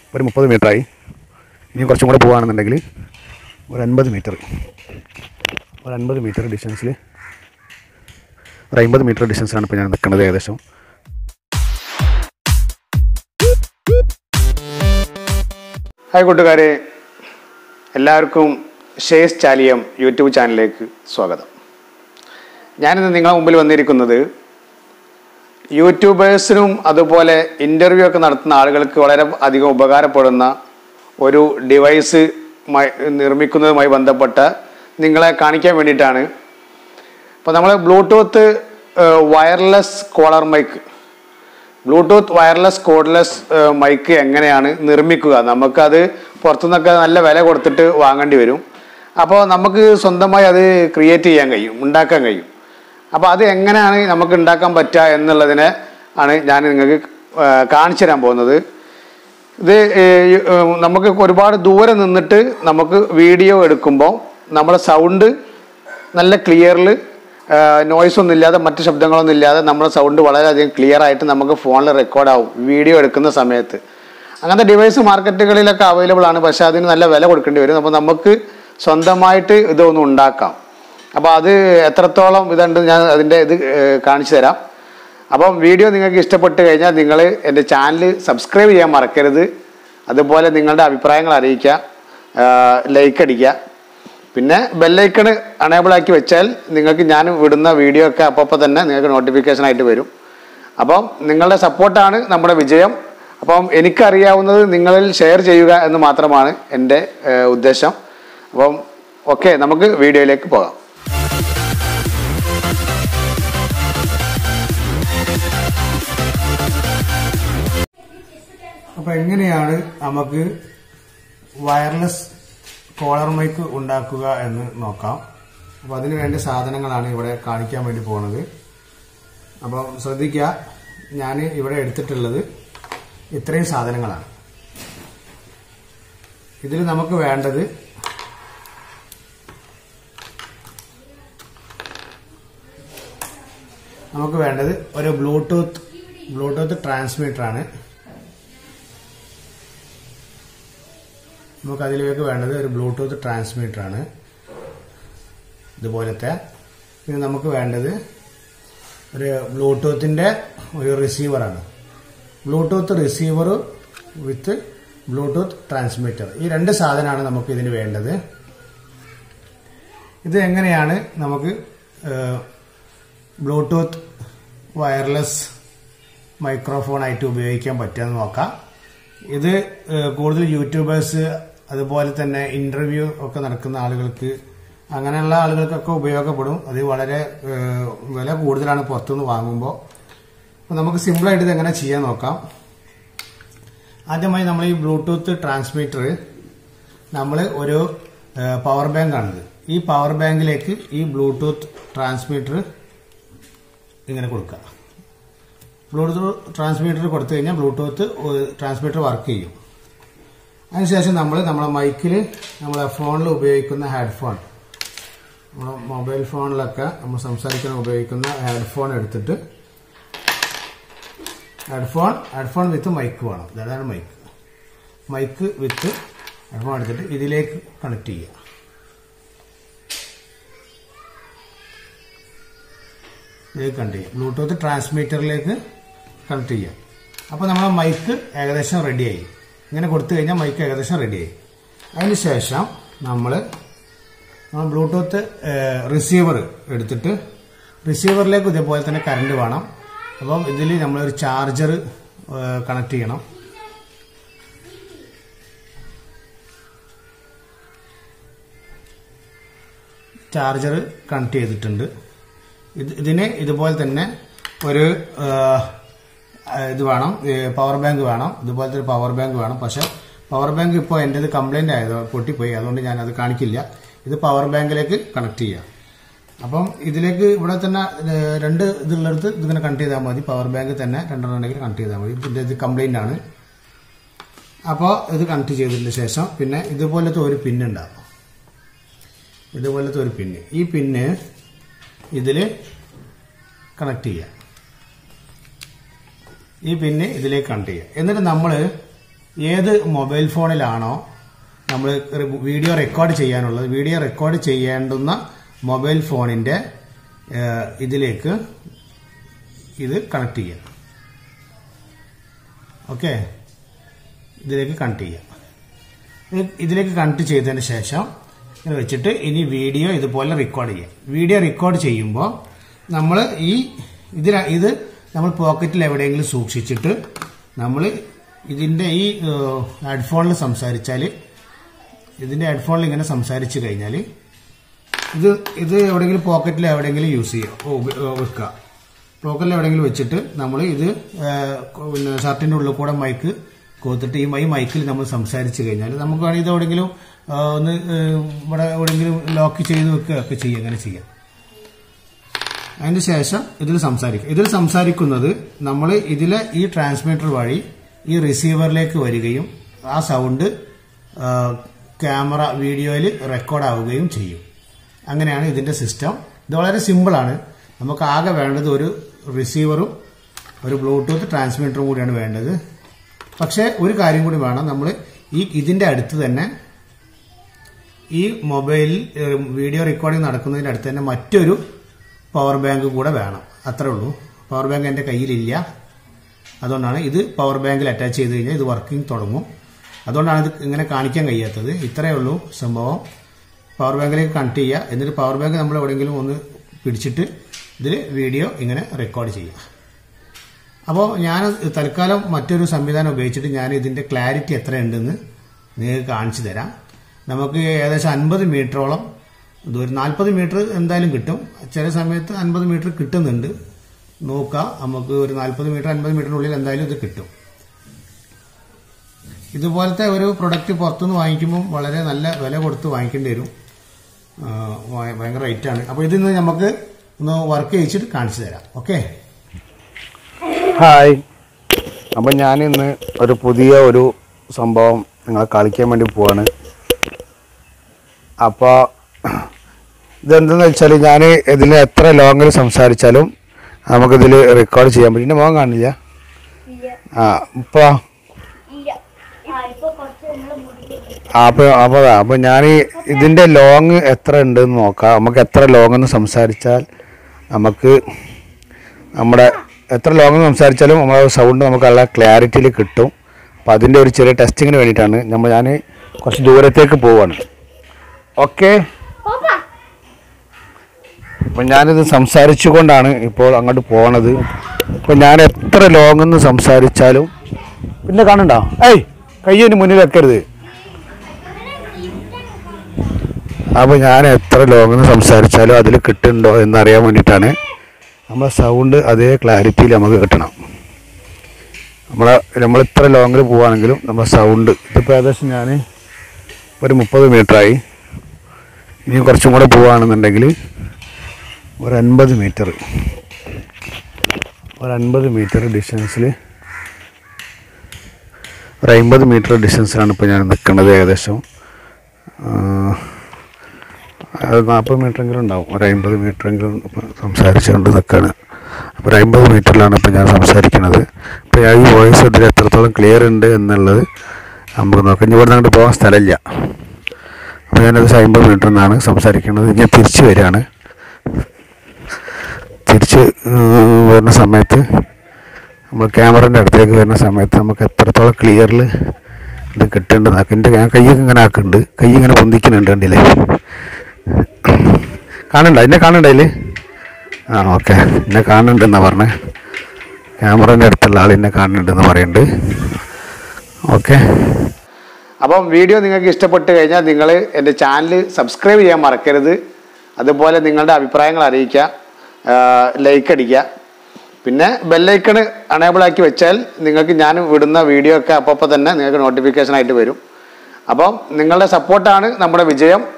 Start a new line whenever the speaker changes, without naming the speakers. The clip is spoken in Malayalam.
ഒരു മുപ്പത് മീറ്ററായി ഇനി കുറച്ചും കൂടെ പോവുകയാണെന്നുണ്ടെങ്കിൽ ഒരു അൻപത് മീറ്റർ ഒരു അൻപത് മീറ്റർ ഡിസ്റ്റൻസിൽ ഒരു അമ്പത് മീറ്റർ ഡിസ്റ്റൻസിലാണ് ഇപ്പോൾ ഞാൻ നിൽക്കുന്നത് ഏകദേശം
ഹായ് കൂട്ടുകാരെ എല്ലാവർക്കും ഷേസ് ചാലിയം യൂട്യൂബ് ചാനലിലേക്ക് സ്വാഗതം ഞാനിന്ന് നിങ്ങളുടെ മുമ്പിൽ വന്നിരിക്കുന്നത് യൂട്യൂബേഴ്സിനും അതുപോലെ ഇൻ്റർവ്യൂ ഒക്കെ നടത്തുന്ന ആളുകൾക്ക് വളരെ അധികം ഉപകാരപ്പെടുന്ന ഒരു ഡിവൈസ് നിർമ്മിക്കുന്നതുമായി ബന്ധപ്പെട്ട നിങ്ങളെ കാണിക്കാൻ വേണ്ടിയിട്ടാണ് അപ്പോൾ നമ്മൾ bluetooth wireless collar mic bluetooth wireless cordless mic എങ്ങനെയാണ് നിർമ്മിക്കുക നമുക്കത് പുറത്തുനിന്നൊക്കെ നല്ല വില കൊടുത്തിട്ട് വാങ്ങേണ്ടി വരും അപ്പോൾ നമുക്ക് സ്വന്തമായി അത് ക്രിയേറ്റ് ചെയ്യാൻ കഴിയും ഉണ്ടാക്കാൻ കഴിയും അപ്പോൾ അത് എങ്ങനെയാണ് നമുക്ക് ഉണ്ടാക്കാൻ പറ്റുക എന്നുള്ളതിനെ ആണ് ഞാൻ നിങ്ങൾക്ക് ഏഹ്, കാണിച്ചു തരാൻ പോകുന്നത് ഇത് ഏഹ്, ഏഹ്, നമുക്ക് ഒരുപാട് ദൂരെ നിന്നിട്ട് നമുക്ക് വീഡിയോ എടുക്കുമ്പോൾ നമ്മുടെ സൗണ്ട് നല്ല ക്ലിയറിൽ നോയ്സ് ഒന്നും ഇല്ലാതെ മറ്റു ശബ്ദങ്ങളൊന്നും ഇല്ലാതെ നമ്മുടെ സൗണ്ട് വളരെയധികം ക്ലിയർ ആയിട്ട് നമുക്ക് ഫോണിൽ റെക്കോർഡ് ആവും വീഡിയോ എടുക്കുന്ന സമയത്ത് അങ്ങനത്തെ ഡിവൈസ് മാർക്കറ്റുകളിലൊക്കെ അവൈലബിൾ ആണ് പക്ഷെ അതിന് നല്ല വില കൊടുക്കേണ്ടി വരും അപ്പോൾ നമുക്ക് സ്വന്തമായിട്ട് ഇതൊന്നും ഉണ്ടാക്കാം അപ്പോൾ അത് എത്രത്തോളം ഇതുണ്ട് ഞാൻ അതിൻ്റെ ഇത് ഏഹ്, കാണിച്ചു തരാം അപ്പം വീഡിയോ നിങ്ങൾക്ക് ഇഷ്ടപ്പെട്ട് കഴിഞ്ഞാൽ നിങ്ങൾ എൻ്റെ ചാനൽ സബ്സ്ക്രൈബ് ചെയ്യാൻ മറക്കരുത് അതുപോലെ നിങ്ങളുടെ അഭിപ്രായങ്ങൾ അറിയിക്കുക ലൈക്ക് അടിക്കുക പിന്നെ ബെല്ലൈക്കൺ അണേബിൾ ആക്കി വെച്ചാൽ നിങ്ങൾക്ക് ഞാൻ വിടുന്ന വീഡിയോ ഒക്കെ അപ്പോൾ തന്നെ നിങ്ങൾക്ക് നോട്ടിഫിക്കേഷൻ ആയിട്ട് വരും അപ്പം നിങ്ങളുടെ സപ്പോർട്ടാണ് നമ്മുടെ വിജയം അപ്പം എനിക്കറിയാവുന്നത് നിങ്ങളിൽ ഷെയർ ചെയ്യുക എന്ന് മാത്രമാണ് എൻ്റെ ഏഹ്, ഉദ്ദേശം അപ്പം ഓക്കെ നമുക്ക് വീഡിയോയിലേക്ക് പോകാം
അപ്പോൾ എങ്ങനെയാണ് നമുക്ക് വയർലെസ് കോളർ മൈക്ക് ഉണ്ടാക്കുക എന്ന് നോക്കാം അപ്പോൾ അതിന് വേണ്ട സാധനങ്ങളാണ് ഇവിടെ കാണിക്കാൻ വേണ്ടി പോകുന്നത് അപ്പോൾ ശ്രദ്ധിക്കുക ഞാൻ ഇവിടെ എടുത്തിട്ടുള്ളത് ഇത്രയും സാധനങ്ങളാണ് ഇതിൽ നമുക്ക് വേണ്ടത് നമുക്ക് വേണ്ടത് ഒരു ബ്ലൂടൂത്ത് ബ്ലൂടൂത്ത് ട്രാൻസ്മിറ്റർ ആണ് നമുക്ക് അതിലേക്ക് വേണ്ടത് ഒരു ബ്ലൂടൂത്ത് ട്രാൻസ്മിറ്റർ ആണ് ഇതുപോലത്തെ പിന്നെ നമുക്ക് വേണ്ടത് ഒരു ബ്ലൂടൂത്തിൻ്റെ ഒരു റിസീവറാണ് bluetooth receiver with bluetooth transmitter ഈ രണ്ട് സാധനമാണ് നമുക്ക് ഇതിന് വേണ്ടത് ഇത് എങ്ങനെയാണ് നമുക്ക് ബ്ലൂടൂത്ത് വയർലെസ് മൈക്രോഫോൺ ആയിട്ട് ഉപയോഗിക്കാൻ പറ്റുമെന്ന് നോക്കാം ഇത് ഏഹ്, കൂടുതൽ യൂട്യൂബേഴ്സ് അതുപോലെ തന്നെ ഇന്റർവ്യൂ ഒക്കെ നടക്കുന്ന ആളുകൾക്ക് അങ്ങനെയുള്ള ആളുകൾക്കൊക്കെ ഉപയോഗപ്പെടും അത് വളരെ ഏഹ്, വില കൂടുതലാണ് പുറത്തുനിന്ന് വാങ്ങുമ്പോൾ അപ്പോൾ നമുക്ക് സിമ്പിളായിട്ട് ഇത് എങ്ങനെ ചെയ്യാൻ നോക്കാം ആദ്യമായി നമ്മൾ ഈ ബ്ലൂടൂത്ത് ട്രാൻസ്മിറ്റർ നമ്മൾ ഒരു പവർ ബാങ്ക് ആണിത് ഈ പവർ ബാങ്കിലേക്ക് ഈ ബ്ലൂടൂത്ത് ട്രാൻസ്മിറ്റർ ഇങ്ങനെ കൊടുക്കുക ബ്ലൂടൂത്ത് ട്രാൻസ്മിറ്റർ കൊടുത്തു കഴിഞ്ഞാൽ ബ്ലൂടൂത്ത് ട്രാൻസ്മിറ്റർ വർക്ക് ചെയ്യും അതിനുശേഷം നമ്മൾ നമ്മളെ മൈക്കിൽ നമ്മളെ ഫോണിൽ ഉപയോഗിക്കുന്ന ഹെഡ്ഫോൺ നമ്മളെ മൊബൈൽ ഫോണിലൊക്കെ നമ്മൾ സംസാരിക്കാൻ ഉപയോഗിക്കുന്ന ഹെഡ്ഫോൺ എടുത്തിട്ട് ഹെഡ്ഫോൺ ഹെഡ്ഫോൺ വിത്ത് മൈക്ക് വേണം അതാണ് മൈക്ക് മൈക്ക് വിത്ത് ഹെഡ്ഫോൺ എടുത്തിട്ട് ഇതിലേക്ക് കണക്ട് ചെയ്യുക ഇതിലേക്ക് കണക്ട് ചെയ്യുക ബ്ലൂടൂത്ത് ട്രാൻസ്മിറ്ററിലേക്ക് കണക്ട് ചെയ്യുക അപ്പോൾ നമ്മളെ മൈക്ക് ഏകദേശം റെഡിയായി ഇങ്ങനെ കൊടുത്തു കഴിഞ്ഞാൽ മൈക്ക് ഏകദേശം റെഡിയായി അതിന് ശേഷം നമ്മൾ നമ്മൾ ബ്ലൂടൂത്ത് റിസീവർ എടുത്തിട്ട് റിസീവറിലേക്ക് ഇതേപോലെ തന്നെ കറണ്ട് വേണം അപ്പം ഇതിൽ നമ്മളൊരു ചാർജർ കണക്ട് ചെയ്യണം ചാർജർ കണക്ട് ചെയ്തിട്ടുണ്ട് ഇത് ഇതിന് ഇതുപോലെ തന്നെ ഒരു ആ, ഇത് വേണം പവർ ബാങ്ക് വേണം ഇതുപോലത്തെ ഒരു പവർ ബാങ്ക് വേണം പക്ഷെ പവർ ബാങ്ക് ഇപ്പോൾ എൻ്റെത് കംപ്ലൈൻ്റ് ആയത് പൊട്ടിപ്പോയി അതുകൊണ്ട് ഞാൻ അത് കാണിക്കില്ല ഇത് പവർ ബാങ്കിലേക്ക് കണക്ട് ചെയ്യാം അപ്പം ഇതിലേക്ക് ഇവിടെ തന്നെ ഏ, രണ്ട് ഇതുള്ളടുത്ത് ഇതിങ്ങനെ കണക്ട് ചെയ്താൽ മതി പവർ ബാങ്ക് തന്നെ രണ്ടെണ്ണം ഉണ്ടെങ്കിൽ കണക്ട് ചെയ്താൽ മതി ഇതിൻ്റെ ഇത് കംപ്ലൈൻ്റ് ആണ് അപ്പോൾ ഇത് കണക്ട് ചെയ്തതിന് ശേഷം പിന്നെ ഇതുപോലത്തെ ഒരു പിൻ ഉണ്ടാവും ഇതുപോലത്തെ ഒരു പിന്ന് ഈ പിന്ന് ഇതിൽ കണക്ട് ചെയ്യുക ഈ പിന്ന് ഇതിലേക്ക് കണക്ട് ചെയ്യുക എന്നിട്ട് നമ്മൾ ഏത് മൊബൈൽ ഫോണിലാണോ നമ്മൾ വീഡിയോ റെക്കോർഡ് ചെയ്യാനുള്ളത് വീഡിയോ റെക്കോർഡ് ചെയ്യേണ്ടുന്ന മൊബൈൽ ഫോണിന്റെ ഏഹ്, ഇതിലേക്ക് ഇത് കണക്ട് ചെയ്യാം ഓക്കെ ഇതിലേക്ക് കണക്ട് ചെയ്യാം ഇത് ഇതിലേക്ക് കണക്ട് ചെയ്തതിന് ശേഷം ഇങ്ങനെ വെച്ചിട്ട് ഇനി വീഡിയോ ഇതുപോലെ റെക്കോർഡ് ചെയ്യാം വീഡിയോ റെക്കോർഡ് ചെയ്യുമ്പോൾ നമ്മൾ ഈ ഇതിൽ ഇത് നമ്മൾ പോക്കറ്റിൽ എവിടെയെങ്കിലും സൂക്ഷിച്ചിട്ട് നമ്മൾ ഇതിന്റെ ഈ ഹെഡ്ഫോണിൽ സംസാരിച്ചാൽ ഇതിന്റെ ഹെഡ്ഫോണിൽ ഇങ്ങനെ സംസാരിച്ചു കഴിഞ്ഞാൽ ഇത് ഇത് എവിടെയെങ്കിലും പോക്കറ്റിൽ എവിടെയെങ്കിലും യൂസ് ചെയ്യുക ഓ, ഉപ- ഓ, വെക്കുക പോക്കറ്റിൽ എവിടെയെങ്കിലും വെച്ചിട്ട് നമ്മൾ ഇത് ആ, പിന്നെ ഷർട്ടിന്റെ ഉള്ളിൽ കൂടെ മൈക്ക് കോത്തിട്ട് ഈ മൈ മൈക്കിൽ നമ്മൾ സംസാരിച്ചു കഴിഞ്ഞാൽ നമുക്ക് വേണമെങ്കിൽ ഇത് എവിടെയെങ്കിലും ആ, ഒന്ന് ആ, ഇവിടെ എവിടെയെങ്കിലും ലോക്ക് ചെയ്ത് വെക്കുക ഒക്കെ ചെയ്യുക അങ്ങനെ ചെയ്യാം അതിന് ശേഷം ഇതിൽ സംസാരിക്കും ഇതിൽ സംസാരിക്കുന്നത് നമ്മൾ ഇതിലെ ഈ ട്രാൻസ്മിറ്റർ വഴി ഈ റിസീവറിലേക്ക് വരികയും ആ സൗണ്ട് ക്യാമറ വീഡിയോയിൽ റെക്കോർഡ് ആവുകയും ചെയ്യും അങ്ങനെയാണ് ഇതിന്റെ സിസ്റ്റം ഇത് വളരെ സിമ്പിളാണ് നമുക്ക് ആകെ വേണ്ടത് ഒരു റിസീവറും ഒരു ബ്ലൂടൂത്ത് ട്രാൻസ്മിറ്ററും കൂടിയാണ് വേണ്ടത് പക്ഷേ ഒരു കാര്യം കൂടി വേണം നമ്മൾ ഈ ഇതിന്റെ അടുത്ത് തന്നെ ഈ മൊബൈൽ ഏഹ്, വീഡിയോ റെക്കോർഡിംഗ് നടക്കുന്നതിന്റെ അടുത്ത് തന്നെ മറ്റൊരു പവർ ബാങ്ക് കൂടെ വേണം അത്രേ ഉള്ളൂ പവർ ബാങ്ക് എൻ്റെ കയ്യിലില്ല അതുകൊണ്ടാണ് ഇത് പവർ ബാങ്കിൽ അറ്റാച്ച് ചെയ്ത് കഴിഞ്ഞാൽ ഇത് വർക്കിംഗ് തുടങ്ങും അതുകൊണ്ടാണ് ഇത് ഇങ്ങനെ കാണിക്കാൻ കഴിയാത്തത് ഇത്രയേ ഉള്ളൂ സംഭവം പവർ ബാങ്കിലേക്ക് കണക്ട് ചെയ്യുക എന്നിട്ട് പവർ ബാങ്ക് നമ്മൾ എവിടെയെങ്കിലും ഒന്ന് പിടിച്ചിട്ട് ഇതിൽ വീഡിയോ ഇങ്ങനെ റെക്കോർഡ് ചെയ്യുക അപ്പോൾ ഞാൻ തൽക്കാലം മറ്റൊരു സംവിധാനം ഉപയോഗിച്ചിട്ട് ഞാൻ ഇതിന്റെ ക്ലാരിറ്റി എത്രയുണ്ടെന്ന് നിങ്ങൾക്ക് കാണിച്ചു തരാം നമുക്ക് ഏകദേശം അൻപത് മീറ്ററോളം ദൂരം നാൽപ്പത് മീറ്റർ എന്തായാലും കിട്ടും ചില സമയത്ത് അൻപത് മീറ്റർ കിട്ടുന്നുണ്ട് നോക്കാം നമുക്ക് ഒരു നാൽപ്പത് മീറ്റർ അൻപത് മീറ്ററിനുള്ളിൽ എന്തായാലും ഇത് കിട്ടും ഇതുപോലത്തെ ഒരു പ്രൊഡക്റ്റ് പുറത്തുനിന്ന് വാങ്ങിക്കുമ്പോൾ വളരെ നല്ല വില കൊടുത്ത് വാങ്ങിക്കേണ്ടി വരും ആ, ഭയ- ഭയങ്കര റേറ്റാണ് അപ്പോൾ ഇതിന്ന് നമുക്ക് ഒന്ന് വർക്ക് ചെയ്യിച്ചിട്ട് കാണിച്ചു തരാം ഓക്കെ
ഹായ് അപ്പം ഞാനിന്ന് ഒരു പുതിയ ഒരു സംഭവം നിങ്ങളെ കളിക്കാൻ വേണ്ടി പോവാണ് അപ്പോൾ ഇതെന്തെന്ന് വെച്ചാൽ ഞാൻ ഇതിൽ എത്ര ലോങ്ങിൽ സംസാരിച്ചാലും നമുക്കിതിൽ റെക്കോർഡ് ചെയ്യാൻ പറ്റും എൻ്റെ മോൻ കാണില്ല
ഇല്ല
ആ ഇപ്പോൾ
ഇല്ല ആ ഇപ്പൊ കുറച്ച് നിങ്ങള് മുടി
അപ്പോൾ അപ്പോൾ അപ്പോൾ ഞാൻ ഇതിൻ്റെ ലോങ് എത്ര ഉണ്ടെന്ന് നോക്കാം നമുക്ക് എത്ര ലോങ് എന്ന് സംസാരിച്ചാൽ നമുക്ക് നമ്മുടെ എത്ര ലോങ് എന്ന് സംസാരിച്ചാലും നമ്മുടെ സൗണ്ട് നമുക്ക് നല്ല ക്ലാരിറ്റിയിൽ കിട്ടും അപ്പോൾ അതിൻ്റെ ഒരു ചെറിയ ടെസ്റ്റിങ്ങിന് വേണ്ടിയിട്ടാണ് നമ്മൾ ഞാൻ കുറച്ച് ദൂരത്തേക്ക് പോവാണ് ഓക്കെ
പോപ്പാ
അപ്പം ഞാനിത് സംസാരിച്ചുകൊണ്ടാണ് ഇപ്പോൾ അങ്ങോട്ട് പോണത് അപ്പോൾ ഞാൻ എത്ര ലോങ് എന്ന് സംസാരിച്ചാലും പിന്നെ കാണണ്ടോ ഏയ് കയ്യതിന് മുന്നിൽ വെക്കരുത് അപ്പോൾ ഞാൻ എത്ര ലോങ് എന്ന് സംസാരിച്ചാലും അതിൽ കിട്ടുന്നുണ്ടോ എന്നറിയാൻ വേണ്ടിയിട്ടാണ് നമ്മളെ സൗണ്ട് അതേ ക്ലാരിറ്റിയിൽ നമുക്ക് കിട്ടണം നമ്മളെ നമ്മൾ ഇത്ര ലോങ്ങിൽ പോവുകയാണെങ്കിലും നമ്മുടെ സൗണ്ട് ഇതിപ്പോൾ ഏകദേശം ഞാൻ ഒരു മുപ്പത് മീറ്ററായി ഇനി കുറച്ചും കൂടെ പോവുകയാണെന്നുണ്ടെങ്കിൽ ഒരു അൻപത് മീറ്റർ ഒരു അൻപത് മീറ്റർ ഡിസ്റ്റൻസിൽ ഒരു അമ്പത് മീറ്റർ ഡിസ്റ്റൻസിലാണ് ഇപ്പോൾ ഞാൻ നിൽക്കുന്നത് ഏകദേശം ആ, അത് നാൽപ്പത് മീറ്ററെങ്കിലും ഉണ്ടാവും ഒരു അമ്പത് മീറ്ററെങ്കിലും ഇപ്പം സംസാരിച്ചുകൊണ്ട് നിൽക്കുകയാണ് അപ്പോൾ ഒരു അമ്പത് മീറ്ററിലാണ് ഇപ്പോൾ ഞാൻ സംസാരിക്കുന്നത് ഇപ്പോൾ ഞാൻ ഈ വോയിസ് ഇതിൽ എത്രത്തോളം ക്ലിയർ ഉണ്ട് എന്നുള്ളത് നമുക്ക് നോക്കാം ഇനി ഇവിടെ അങ്ങോട്ട് പോകാൻ സ്ഥലമില്ല അപ്പോൾ ഞാനത് അമ്പത് മീറ്ററിൽ നിന്നാണ് സംസാരിക്കുന്നത് ഞാൻ തിരിച്ച് വരികയാണ് തിരിച്ച് ഉം, വരുന്ന സമയത്ത് നമ്മൾ ക്യാമറൻ്റെ അടുത്തേക്ക് വരുന്ന സമയത്ത് നമുക്ക് എത്രത്തോളം ക്ലിയറിൽ ഇത് കിട്ടേണ്ടത് എൻ്റെ ഞാൻ കൈയൊക്കെ ഇങ്ങനെ ആക്കുന്നുണ്ട് കൈ ഇങ്ങനെ പൊന്തിക്കുന്നുണ്ട് കണ്ടില്ലേ കാണണ്ട എന്നെ കാണണ്ട അതിൽ ആ ഓക്കെ എന്നെ കാണുന്നുണ്ടെന്നാണ് പറഞ്ഞത് ക്യാമറൻ്റെ അടുത്തുള്ള ആൾ എന്നെ കാണുന്നുണ്ടെന്ന് പറയുന്നുണ്ട് ഓക്കെ അപ്പം വീഡിയോ നിങ്ങൾക്ക് ഇഷ്ടപ്പെട്ട് കഴിഞ്ഞാൽ നിങ്ങൾ എൻ്റെ ചാനൽ സബ്സ്ക്രൈബ് ചെയ്യാൻ മറക്കരുത് അതുപോലെ നിങ്ങളുടെ അഭിപ്രായങ്ങൾ അറിയിക്കുക ലൈക്ക് അടിക്കുക പിന്നെ ബെല്ലൈക്കൺ അണേബിൾ ആക്കി വെച്ചാൽ നിങ്ങൾക്ക് ഞാൻ വിടുന്ന വീഡിയോ ഒക്കെ അപ്പോൾ തന്നെ നിങ്ങൾക്ക് നോട്ടിഫിക്കേഷൻ ആയിട്ട് വരും അപ്പം നിങ്ങളുടെ സപ്പോർട്ടാണ് നമ്മുടെ വിജയം